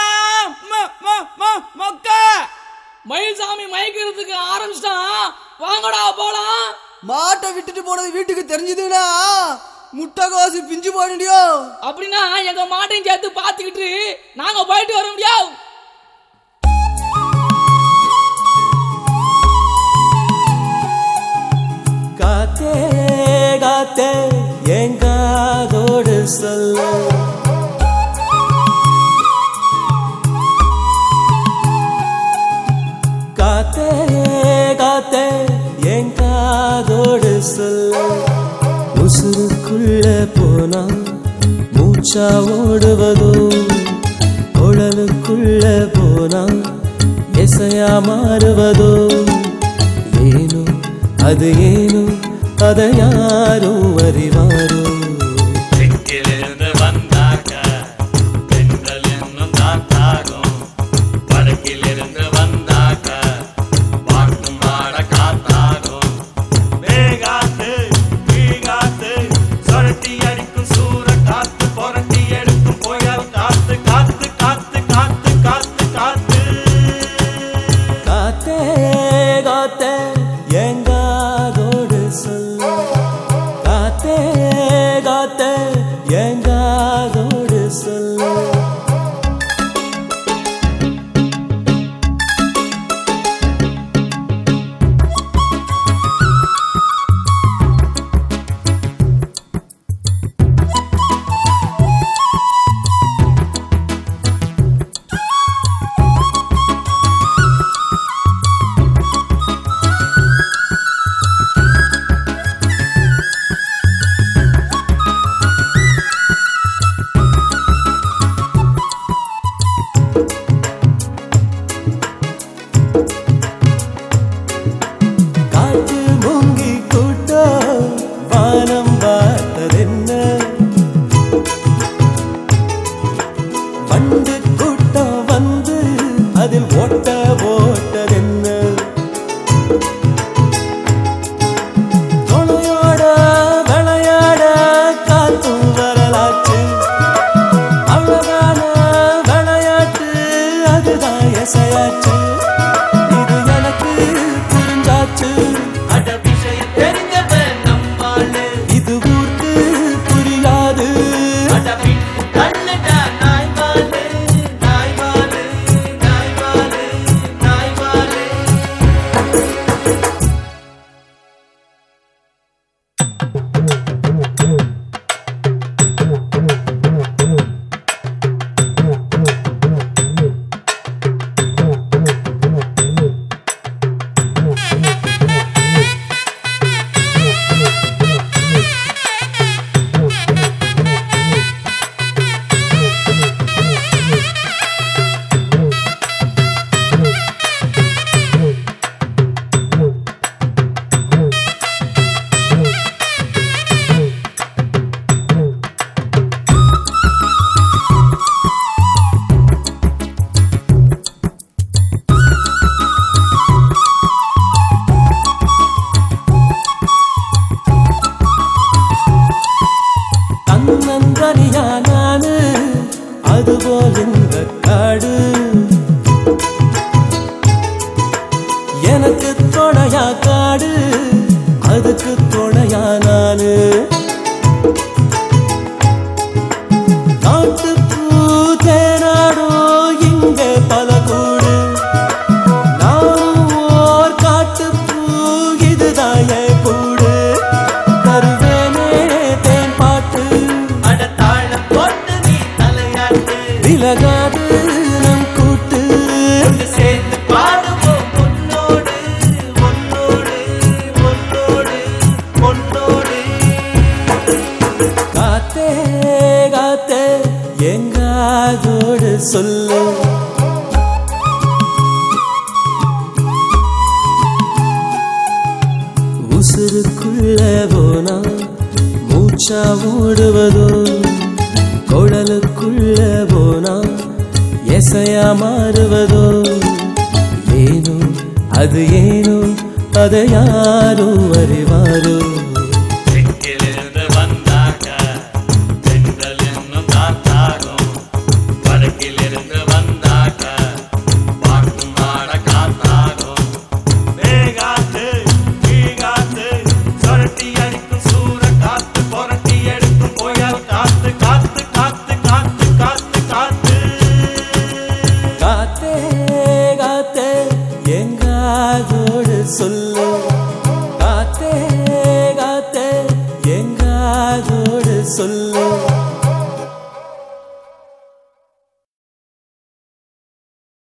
ம- ம- ம- மொக்க மயில்சாமி மயக்கிறதுக்கு ஆரம்பிச்சிட்டான் வாங்கடா போலாம் மாட்டை விட்டுட்டு போனது வீட்டுக்கு தெரிஞ்சதுன்னா முட்டைகோசு பிஞ்சு போயிடியோ அப்படின்னா எங்க மாட்டையும் சேர்த்து பார்த்துக்கிட்டு நாங்க போயிட்டு வர முடியாது காத்தே காத்தே எங்காதோடு சொல்ல காத்தே காத்தே எங்காதோடு சொல்ல உசுருக்குள்ள போனா மூச்சா ஓடுவதோ குழலுக்குள்ள போனா எசையா மாறுவதோ ஏனோ அது ஏனோ அதை யாரும் அறிவாரோ தெற்கிலிருந்து வந்தாக்க பெண்கள் இன்னும் காத்தாகும் வடக்கிலிருந்து வந்தாக்க வாக்கும் மாட காத்தாகும் மேகாத்து வீகாத்து சொரட்டி அடிக்கும் சூற காத்து புரட்டி எடுக்கும் புயல் காத்து காத்து காத்து காத்து காத்து காத்து காத்தே காத்தே எங்காதோடு சொல்ல காத்தே காத்தே எங்காதோடு சொல்ல காற்று மூங்கி கூட்டோ வானம் பார்த்ததென்ன வண்டு கூட்டம் வந்து அதில் ஓட்ட போட்டதென்ன துணையோட விளையாட காத்தும் வரலாச்சு அழகான விளையாட்டு அதுதான் எசையாச்சு இது எனக்கு புரிஞ்சாச்சு அட விஷயம் தெரிஞ்சவன் நம்மாளு இது ஊருக்கு புரியாது அட பிட்டு கண்ணுடா நாய்வாலு நாய்வாலு நாய்வாலு நாய்வாலு தன்னந்தனியா நானு அதுபோல் இந்த காடு எனக்கு துணையா காடு அதுக்கு துணையா நானு காட்டுப்பூ தேனாடோ இங்கே பல கூடு நானும் ஓர் காட்டுப்பூ இதுதான் என் கூடு தருவேனே தேன் பாட்டு அட தாளம் போட்டு நீ தலையாட்டு விலகாது நம் கூட்டு ஒன்று சேர்ந்து பாடுவோம் உன்னோடு உன்னோடு உன்னோடு உன்னோடு காத்தே காத்தே எங்காதோடு சொல்லு உசுருக்குள்ள போனா மூச்சா ஓடுவதோ குழலுக்குள்ள போனா எசையா மாறுவதோ ஏனோ அது ஏனோ அதை யாரும் அறிவாரோ தெற்கிலிருந்து வந்தாக்க பெண்கள் இன்னும் காத்தாகும் வடக்கிலிருந்து வந்த காதோடு சொல்ல